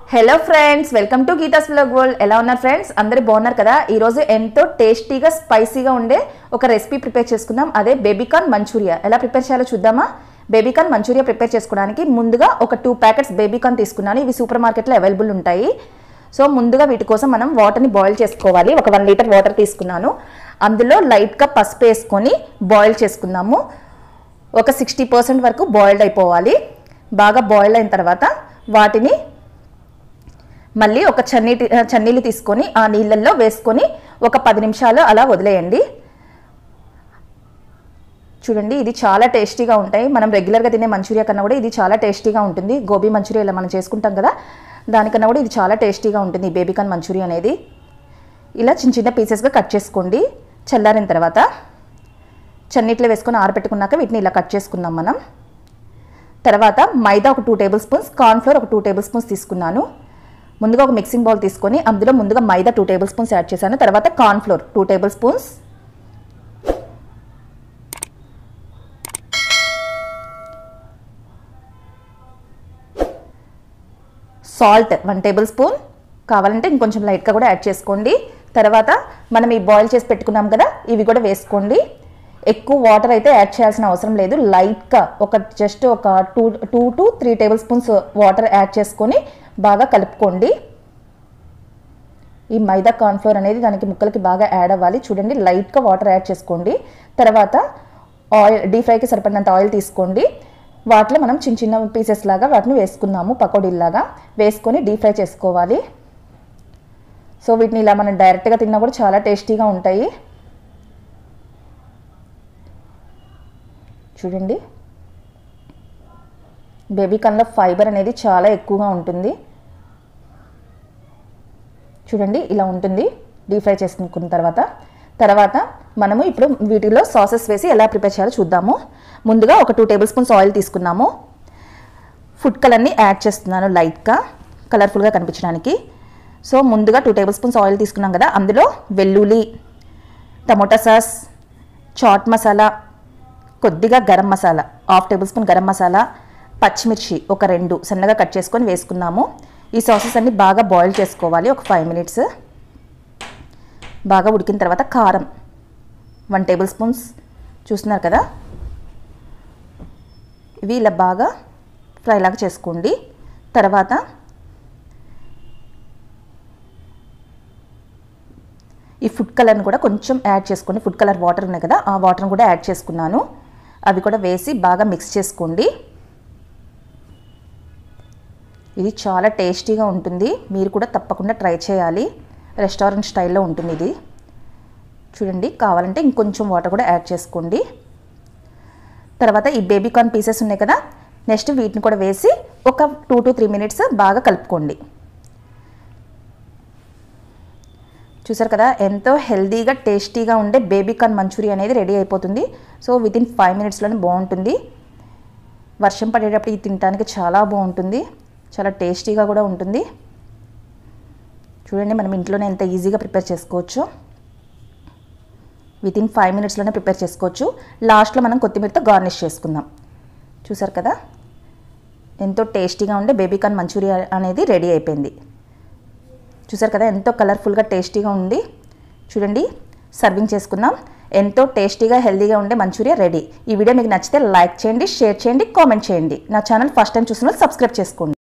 hello friends welcome to Geetha's vlog world ఎలా ఉన్నారు friends అందరూ బాగున్నారు కదా ఈరోజు ఎంతో టేస్టీగా స్పైసీగా ఉండే ఒక రెసిపీ ప్రిపేర్ చేసుకుందాం అదే బేబీకార్న్ మంచూరియా ఎలా ప్రిపేర్ చేయాలో చూద్దామా బేబీకార్న్ మంచూరియా ప్రిపేర్ చేసుకోవడానికి ముందుగా ఒక టూ ప్యాకెట్స్ బేబీకార్న్ తీసుకున్నాను ఇవి సూపర్ మార్కెట్లో అవైలబుల్ ఉంటాయి సో ముందుగా వీటి కోసం మనం వాటర్ని బాయిల్ చేసుకోవాలి ఒక వన్ లీటర్ వాటర్ తీసుకున్నాను అందులో లైట్గా పసుపు వేసుకొని బాయిల్ చేసుకుందాము ఒక సిక్స్టీ పర్సెంట్ వరకు బాయిల్డ్ అయిపోవాలి బాగా బాయిల్ అయిన తర్వాత వాటిని మళ్ళీ ఒక చన్నీటి చన్నీళ్ళు తీసుకొని ఆ నీళ్ళల్లో వేసుకొని ఒక పది నిమిషాలు అలా వదిలేయండి చూడండి ఇది చాలా టేస్టీగా ఉంటాయి మనం రెగ్యులర్గా తినే మంచూరియా కన్నా కూడా ఇది చాలా టేస్టీగా ఉంటుంది గోబీ మంచూరియా ఇలా మనం చేసుకుంటాం కదా దానికన్నా కూడా ఇది చాలా టేస్టీగా ఉంటుంది ఈ బేబీకాన్ మంచూరియా అనేది ఇలా చిన్న చిన్న పీసెస్గా కట్ చేసుకోండి చల్లారిన తర్వాత చన్నీట్లో వేసుకొని ఆరబెట్టుకున్నాక వీటిని ఇలా కట్ చేసుకుందాం మనం తర్వాత మైదా ఒక టూ టేబుల్ స్పూన్స్ కార్న్ఫ్లోర్ ఒక టూ టేబుల్ స్పూన్స్ తీసుకున్నాను ముందుగా ఒక మిక్సింగ్ బౌల్ తీసుకొని అందులో ముందుగా మైదా టూ టేబుల్ స్పూన్స్ యాడ్ చేశాను తర్వాత cornflour two tablespoons salt one tablespoon కావాలంటే ఇంకొంచెం లైట్గా కూడా యాడ్ చేసుకోండి తర్వాత మనం ఈ బాయిల్ చేసి పెట్టుకున్నాం కదా ఇవి కూడా వేసుకోండి ఎక్కువ వాటర్ అయితే యాడ్ చేయాల్సిన అవసరం లేదు లైట్గా ఒక జస్ట్ ఒక two two to three tablespoons water add చేసుకొని బాగా కలుపుకోండి ఈ మైదా కార్న్ఫ్లోర్ అనేది దానికి ముక్కలకి బాగా యాడ్ అవ్వాలి చూడండి లైట్గా వాటర్ యాడ్ చేసుకోండి తర్వాత ఆయిల్ డీప్ ఫ్రైకి సరిపడినంత ఆయిల్ తీసుకోండి వాటిలో మనం చిన్న చిన్న పీసెస్ లాగా వాటిని వేసుకుందాము పకోడీలాగా వేసుకొని డీప్ ఫ్రై చేసుకోవాలి సో వీటిని ఇలా మనం డైరెక్ట్గా తిన్నా కూడా చాలా టేస్టీగా ఉంటాయి చూడండి బేబీ కన్లో ఫైబర్ అనేది చాలా ఎక్కువగా ఉంటుంది చూడండి ఇలా ఉంటుంది డీప్ ఫ్రై చేసుకున్న తర్వాత తర్వాత మనము ఇప్పుడు వీటిలో సాసెస్ వేసి ఎలా ప్రిపేర్ చేయాలో చూద్దాము ముందుగా ఒక టూ టేబుల్ స్పూన్స్ ఆయిల్ తీసుకున్నాము ఫుడ్ కలర్ని యాడ్ చేస్తున్నాను లైట్గా కలర్ఫుల్గా కనిపించడానికి సో ముందుగా టూ టేబుల్ స్పూన్స్ ఆయిల్ తీసుకున్నాం కదా అందులో వెల్లుల్లి టమోటా సాస్ చాట్ మసాలా కొద్దిగా garam masala half tablespoon garam masala పచ్చిమిర్చి ఒక రెండు సన్నగా కట్ చేసుకొని వేసుకున్నాము ఈ సాసెస్ అన్ని బాగా బాయిల్ చేసుకోవాలి ఒక ఫైవ్ మినిట్స్ బాగా ఉడికిన తర్వాత కారం వన్ టేబుల్ స్పూన్స్ చూస్తున్నారు కదా ఇవి ఇలా బాగా ఫ్రైలాగా చేసుకోండి తర్వాత ఈ ఫుడ్ కలర్ని కూడా కొంచెం యాడ్ చేసుకోండి ఫుడ్ కలర్ వాటర్ ఉన్నాయి కదా ఆ వాటర్ని కూడా యాడ్ చేసుకున్నాను అవి కూడా వేసి బాగా మిక్స్ చేసుకోండి ఇది చాలా టేస్టీగా ఉంటుంది మీరు కూడా తప్పకుండా ట్రై చేయాలి రెస్టారెంట్ స్టైల్లో ఉంటుంది ఇది చూడండి కావాలంటే ఇంకొంచెం వాటర్ కూడా యాడ్ చేసుకోండి తర్వాత ఈ బేబీకార్న్ పీసెస్ ఉన్నాయి కదా నెక్స్ట్ వీటిని కూడా వేసి ఒక టూ టు త్రీ మినిట్స్ బాగా కలుపుకోండి చూసారు కదా ఎంతో హెల్దీగా టేస్టీగా ఉండే బేబీకార్న్ మంచూరియా అనేది రెడీ అయిపోతుంది సో విత్ ఇన్ ఫైవ్ మినిట్స్లోనే బాగుంటుంది వర్షం పడేటప్పుడు ఇది తినడానికి చాలా బాగుంటుంది చాలా టేస్టీగా కూడా ఉంటుంది చూడండి మనం ఇంట్లోనే ఎంత ఈజీగా ప్రిపేర్ చేసుకోవచ్చు విత్ ఇన్ ఫైవ్ మినిట్స్లోనే ప్రిపేర్ చేసుకోవచ్చు లాస్ట్లో మనం కొత్తిమీరతో గార్నిష్ చేసుకుందాం చూసారు కదా ఎంతో టేస్టీగా ఉండే బేబీకార్న్ మంచూరియా అనేది రెడీ అయిపోయింది చూసారు కదా ఎంతో కలర్ఫుల్గా టేస్టీగా ఉంది చూడండి సర్వింగ్ చేసుకుందాం ఎంతో టేస్టీగా హెల్తీగా ఉండే మంచూరియా రెడీ ఈ వీడియో మీకు నచ్చితే లైక్ చేయండి షేర్ చేయండి కామెంట్ చేయండి నా ఛానల్ ఫస్ట్ టైం చూసిన సబ్స్క్రైబ్ చేసుకోండి